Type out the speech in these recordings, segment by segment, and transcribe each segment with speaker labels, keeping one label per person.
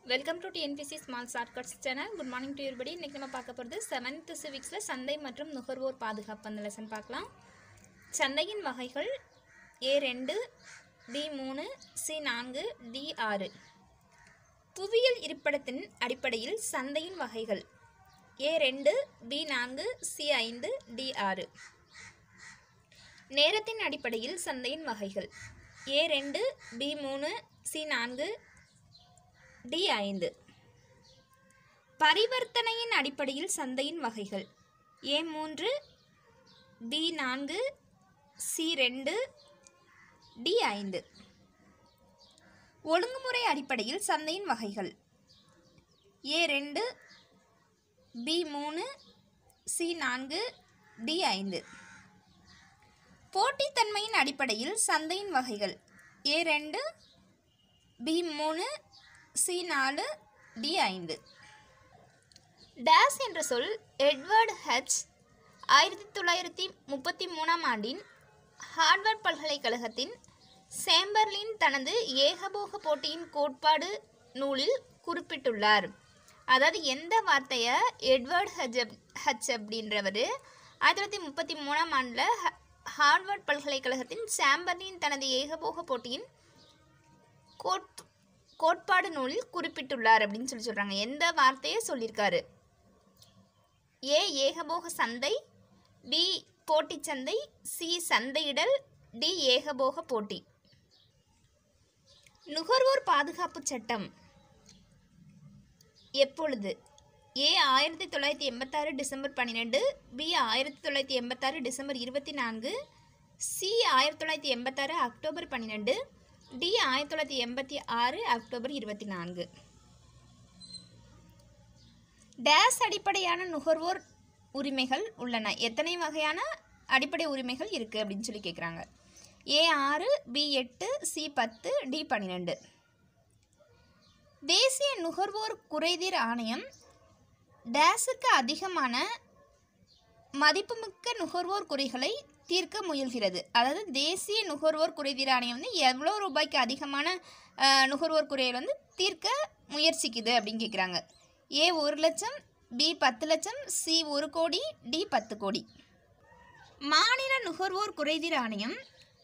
Speaker 1: welcome to TNPSC small shortcuts channel good morning to everybody இன்றைக்கி நம்ம பார்க்க போகிறது செவன்த் சிவிக்ஸில் சந்தை மற்றும் நுகர்வோர் பாதுகாப்பு அந்த லெசன் பார்க்கலாம் சந்தையின் வகைகள் ஏ ரெண்டு பி மூணு சி நான்கு டி ஆறு புவியியல் இருப்பிடத்தின் அடிப்படையில் சந்தையின் வகைகள் ஏ ரெண்டு பி நான்கு சி ஐந்து டி ஆறு நேரத்தின் அடிப்படையில் சந்தையின் வகைகள் ஏ ரெண்டு பி மூணு சி நான்கு டி ஐந்து பரிவர்த்தனையின் அடிப்படையில் சந்தையின் வகைகள் ஏ மூன்று பி நான்கு சி ரெண்டு டி ஐந்து ஒழுங்குமுறை அடிப்படையில் சந்தையின் வகைகள் ஏ ரெண்டு பி மூணு சி நான்கு டி ஐந்து போட்டித்தன்மையின் அடிப்படையில் சந்தையின் வகைகள் ஏ ரெண்டு பி மூணு சி நாலு டி ஐந்து டேஸ் என்ற சொல் எட்வர்ட் ஹெச் ஆயிரத்தி தொள்ளாயிரத்தி முப்பத்தி மூணாம் ஆண்டின் ஹார்வர்ட் பல்கலைக்கழகத்தின் சேம்பர்லின் தனது ஏகபோக போட்டியின் கோட்பாடு நூலில் குறிப்பிட்டுள்ளார் அதாவது எந்த வார்த்தையை எட்வர்ட் ஹெச் ஹச் அப்படின்றவர் ஆயிரத்தி தொள்ளாயிரத்தி முப்பத்தி மூணாம் ஆண்டில் ஹார்வர்ட் பல்கலைக்கழகத்தின் சாம்பர்லின் தனது ஏகபோக போட்டியின் கோட் கோட்பாடு நூலில் குறிப்பிட்டுள்ளார் அப்படின்னு சொல்லி சொல்கிறாங்க எந்த வார்த்தையை சொல்லியிருக்காரு ஏ ஏகபோக சந்தை பி போட்டி சந்தை சி சந்தையிடல் டி ஏகபோக போட்டி நுகர்வோர் பாதுகாப்பு சட்டம் எப்பொழுது ஏ ஆயிரத்தி தொள்ளாயிரத்தி எண்பத்தாறு டிசம்பர் பன்னிரெண்டு பி ஆயிரத்தி தொள்ளாயிரத்தி எண்பத்தாறு டிசம்பர் இருபத்தி நான்கு சி ஆயிரத்தி தொள்ளாயிரத்தி எண்பத்தாறு அக்டோபர் பன்னிரெண்டு டி ஆயிரத்தி தொள்ளாயிரத்தி எண்பத்தி ஆறு அக்டோபர் இருபத்தி நான்கு டேஸ் அடிப்படையான நுகர்வோர் உரிமைகள் உள்ளன எத்தனை வகையான அடிப்படை உரிமைகள் இருக்குது அப்படின்னு சொல்லி கேட்குறாங்க ஏ ஆறு பி எட்டு சி பத்து டி பன்னிரெண்டு தேசிய நுகர்வோர் குறைதீர் ஆணையம் டேஸுக்கு அதிகமான மதிப்புமிக்க நுகர்வோர் குறைகளை தீர்க்க முயல்கிறது அதாவது தேசிய நுகர்வோர் குறைதீர் ஆணையம் வந்து எவ்வளோ ரூபாய்க்கு அதிகமான அஹ், நுகர்வோர் குறைகள் வந்து தீர்க்க முயற்சிக்குது அப்படின்னு கேட்குறாங்க ஏ ஒரு லட்சம் பி பத்து லட்சம் சி ஒரு கோடி டி பத்து கோடி மாநில நுகர்வோர் குறைதீர் ஆணையம்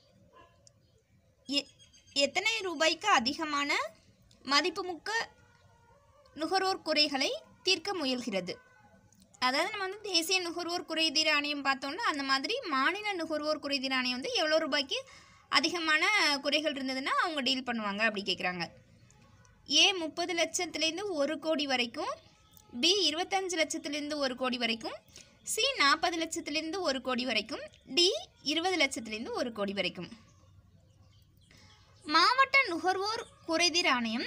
Speaker 1: எ- எத்தனை ரூபாய்க்கு அதிகமான மதிப்புமிக்க நுகர்வோர் குறைகளை தீர்க்க முயல்கிறது அதாவது நம்ம வந்து தேசிய நுகர்வோர் குறைதீர் ஆணையம் பார்த்தோம்னா அந்த மாதிரி மாநில நுகர்வோர் குறைதீர் ஆணையம் வந்து எவ்வளோ ரூபாய்க்கு அதிகமான குறைகள் இருந்ததுன்னா அவங்க டீல் பண்ணுவாங்க அப்படி கேட்குறாங்க ஏ முப்பது லட்சத்துலேருந்து ஒரு கோடி வரைக்கும் பி இருபத்தஞ்சு லட்சத்துலேருந்து ஒரு கோடி வரைக்கும் சி நாற்பது லட்சத்துலேருந்து ஒரு கோடி வரைக்கும் டி இருபது லட்சத்துலேருந்து ஒரு கோடி வரைக்கும் மாவட்ட நுகர்வோர் குறைதீர் ஆணையம்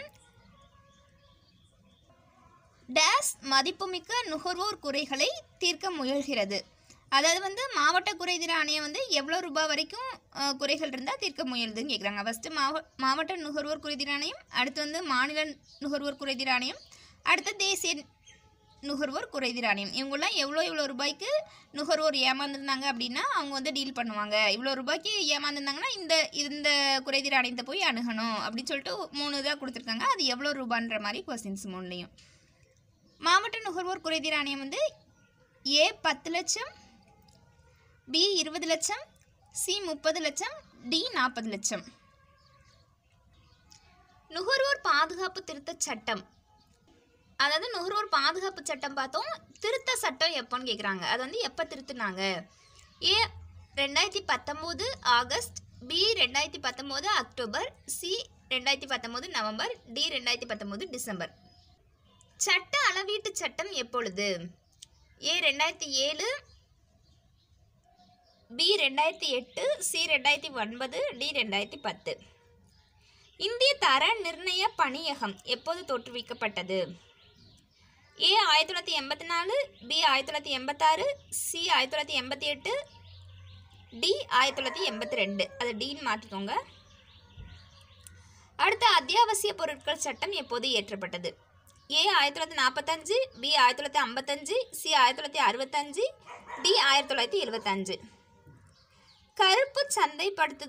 Speaker 1: டேஸ் மதிப்புமிக்க நுகர்வோர் குறைகளை தீர்க்க முயல்கிறது அதாவது வந்து மாவட்ட குறைதீர் ஆணையம் வந்து எவ்வளோ ரூபாய் வரைக்கும் அஹ், குறைகள் இருந்தால் தீர்க்க முயலுதுன்னு கேட்குறாங்க ஃபஸ்ட்டு மாவ மாவட்ட நுகர்வோர் குறைதீர் ஆணையம் அடுத்து வந்து மாநில நுகர்வோர் குறைதீர் ஆணையம் அடுத்து தேசிய நுகர்வோர் குறைதீர் ஆணையம் இவங்கெல்லாம் எவ்வளோ எவ்வளோ ரூபாய்க்கு நுகர்வோர் ஏமாந்துருந்தாங்க அப்படின்னா அவங்க வந்து டீல் பண்ணுவாங்க இவ்வளோ ரூபாய்க்கு ஏமாந்துருந்தாங்கன்னா இந்த இந்த குறைதீர் ஆணையத்தை போய் அணுகணும் அப்படின்னு சொல்லிட்டு மூணு இதாக கொடுத்துருக்காங்க அது எவ்வளோ ரூபான்ற மாதிரி கொஸ்டின்ஸ் மூணுலேயும் மாவட்ட நுகர்வோர் குறைதீர் ஆணையம் வந்து ஏ பத்து லட்சம் பி இருபது லட்சம் சி முப்பது லட்சம் டி நாற்பது லட்சம் நுகர்வோர் பாதுகாப்பு திருத்தச் சட்டம் அதாவது நுகர்வோர் பாதுகாப்பு சட்டம் பார்த்தோம் திருத்த சட்டம் எப்போன்னு கேட்குறாங்க அது வந்து எப்போ திருத்துனாங்க ஏ ரெண்டாயிரத்தி பத்தொம்போது ஆகஸ்ட் பி ரெண்டாயிரத்தி பத்தொம்போது அக்டோபர் சி ரெண்டாயிரத்தி பத்தொம்போது நவம்பர் டி ரெண்டாயிரத்தி பத்தொம்போது டிசம்பர் சட்ட அளவீட்டு சட்டம் எப்பொழுது ஏ ரெண்டாயிரத்தி ஏழு பி ரெண்டாயிரத்தி எட்டு சி ரெண்டாயிரத்தி ஒன்பது டி ரெண்டாயிரத்தி பத்து இந்திய தர நிர்ணய பணியகம் எப்போது தோற்றுவிக்கப்பட்டது ஏ ஆயிரத்தி தொள்ளாயிரத்தி எண்பத்தி நாலு பி ஆயிரத்தி தொள்ளாயிரத்தி எண்பத்தாறு சி ஆயிரத்தி தொள்ளாயிரத்தி எண்பத்தி எட்டு டி ஆயிரத்தி தொள்ளாயிரத்தி எண்பத்தி ரெண்டு அதை டின்னு மாற்றிக்கோங்க அடுத்த அத்தியாவசிய பொருட்கள் சட்டம் எப்போது இயற்றப்பட்டது ஏ ஆயிரத்தி தொள்ளாயிரத்தி நாற்பத்தஞ்சு பி ஆயிரத்தி தொள்ளாயிரத்தி ஐம்பத்தஞ்சு சி ஆயிரத்தி தொள்ளாயிரத்தி அறுபத்தஞ்சு டி ஆயிரத்தி தொள்ளாயிரத்தி எழுபத்தஞ்சு கருப்பு சந்தைப்படுத்துதல்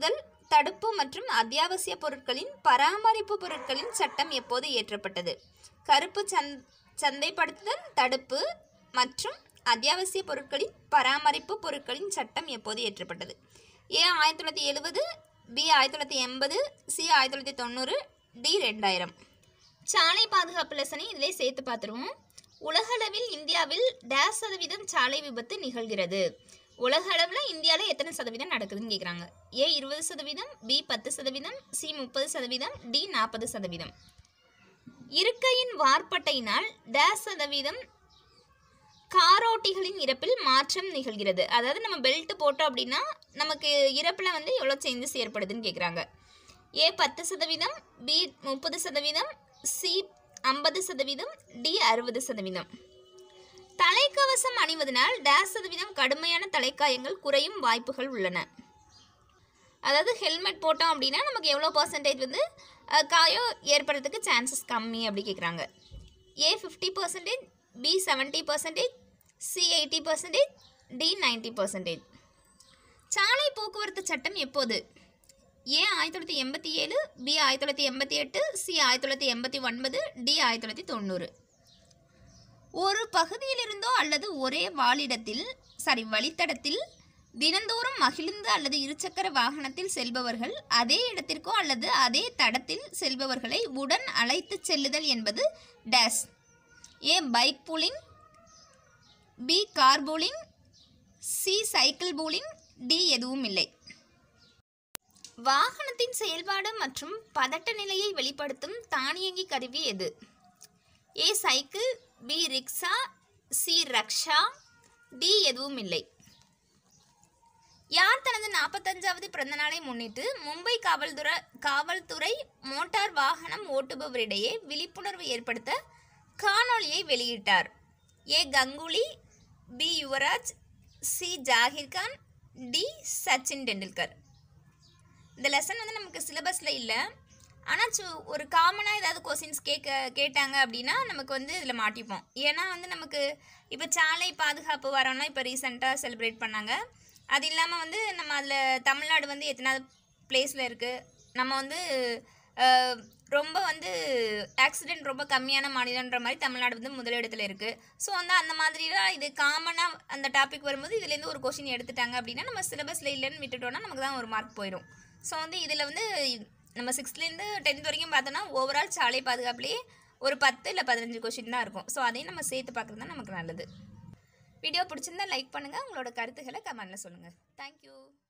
Speaker 1: தடுப்பு மற்றும் அத்தியாவசிய பொருட்களின் பராமரிப்பு பொருட்களின் சட்டம் எப்போது இயற்றப்பட்டது கருப்பு சந் சந்தைப்படுத்துதல் தடுப்பு மற்றும் அத்தியாவசிய பொருட்களின் பராமரிப்பு பொருட்களின் சட்டம் எப்போது இயற்றப்பட்டது ஏ ஆயிரத்தி தொள்ளாயிரத்தி எழுபது பி ஆயிரத்தி தொள்ளாயிரத்தி எண்பது சி ஆயிரத்தி தொள்ளாயிரத்தி தொண்ணூறு டி ரெண்டாயிரம் சாலை பாதுகாப்பு லெசனை இதிலே சேர்த்து பார்த்துருவோம் உலகளவில் இந்தியாவில் டேஸ் சதவீதம் சாலை விபத்து நிகழ்கிறது உலக அளவில் இந்தியாவில் எத்தனை சதவீதம் நடக்குதுன்னு கேட்குறாங்க ஏ இருபது சதவீதம் பி பத்து சதவீதம் சி முப்பது சதவீதம் டி நாற்பது சதவீதம் இருக்கையின் வார்ப்பட்டையினால் டேஸ் சதவீதம் காரோட்டிகளின் இறப்பில் மாற்றம் நிகழ்கிறது அதாவது நம்ம பெல்ட் போட்டோம் அப்படின்னா நமக்கு இறப்பில் வந்து எவ்வளோ சேஞ்சஸ் ஏற்படுதுன்னு கேட்குறாங்க ஏ பத்து சதவீதம் பி முப்பது சதவீதம் சி ஐம்பது சதவீதம் டி அறுபது சதவீதம் தலைக்கவசம் அணிவதனால் டேஸ் சதவீதம் கடுமையான தலைக்காயங்கள் குறையும் வாய்ப்புகள் உள்ளன அதாவது ஹெல்மெட் போட்டோம் அப்படின்னா நமக்கு எவ்வளோ பர்சன்டேஜ் வந்து அஹ், காயம் ஏற்படுறதுக்கு சான்சஸ் கம்மி அப்படி கேட்குறாங்க A fifty percentage B seventy percentage C eighty percentage D ninety percentage சாலை போக்குவரத்து சட்டம் எப்போது ஏ ஆயிரத்தி தொள்ளாயிரத்தி எண்பத்தி ஏழு பி ஆயிரத்தி தொள்ளாயிரத்தி எண்பத்தி எட்டு சி ஆயிரத்தி தொள்ளாயிரத்தி எண்பத்தி ஒன்பது டி ஆயிரத்தி தொள்ளாயிரத்தி தொண்ணூறு ஒரு பகுதியிலிருந்தோ அல்லது ஒரே வாழிடத்தில் சாரி வழித்தடத்தில் தினந்தோறும் மகிழ்ந்து அல்லது இருசக்கர வாகனத்தில் செல்பவர்கள் அதே இடத்திற்கோ அல்லது அதே தடத்தில் செல்பவர்களை உடன் அழைத்துச் செல்லுதல் என்பது டேஸ் A bike pooling B car pooling C cycle pooling D எதுவும் இல்லை வாகனத்தின் செயல்பாடு மற்றும் பதட்ட நிலையை வெளிப்படுத்தும் தானியங்கி கருவி எது A cycle B rickshaw C ரக்ஷா டி எதுவும் இல்லை யார் தனது நாற்பத்தஞ்சாவது பிறந்த நாளை முன்னிட்டு மும்பை காவல்துறை காவல்துறை மோட்டார் வாகனம் ஓட்டுபவரிடையே விழிப்புணர்வு ஏற்படுத்த காணொளியை வெளியிட்டார் ஏ Ganguly B Yuvraj C Zaheer Khan D Sachin Tendulkar இந்த லெசன் வந்து நமக்கு சிலபஸில் இல்லை ஆனால் சு ஒரு காமனாக ஏதாவது கொஸ்டின்ஸ் கேட்க கேட்டாங்க அப்படின்னா நமக்கு வந்து இதில் மாட்டிப்போம் ஏன்னா வந்து நமக்கு இப்போ சாலை பாதுகாப்பு வாரம்லாம் இப்போ ரீசெண்டாக செலிப்ரேட் பண்ணாங்க அது இல்லாமல் வந்து நம்ம அதில் தமிழ்நாடு வந்து எத்தனாவது பிளேஸில் இருக்குது நம்ம வந்து அஹ், ரொம்ப வந்து ஆக்சிடென்ட் ரொம்ப கம்மியான மாநிலன்ற மாதிரி தமிழ்நாடு வந்து முதலிடத்தில் இருக்குது ஸோ வந்து அந்த மாதிரிலாம் இது காமனாக அந்த டாபிக் வரும்போது இதுலேருந்து ஒரு கொஷின் எடுத்துட்டாங்க அப்படின்னா நம்ம சிலபஸில் இல்லைன்னு விட்டுட்டோம்னா நமக்கு தான் ஒரு மார்க் போயிடும் ஸோ வந்து இதில் வந்து நம்ம சிக்ஸ்த்லேருந்து டென்த் வரைக்கும் பார்த்தோன்னா ஓவரால் சாலை பாதுகாப்புலேயே ஒரு பத்து இல்லை பதினஞ்சு கொஷின் தான் இருக்கும் ஸோ அதையும் நம்ம சேர்த்து பார்க்குறது தான் நமக்கு நல்லது வீடியோ பிடிச்சிருந்தா லைக் பண்ணுங்கள் உங்களோட கருத்துக்களை கமெண்டில் சொல்லுங்கள் தேங்க்யூ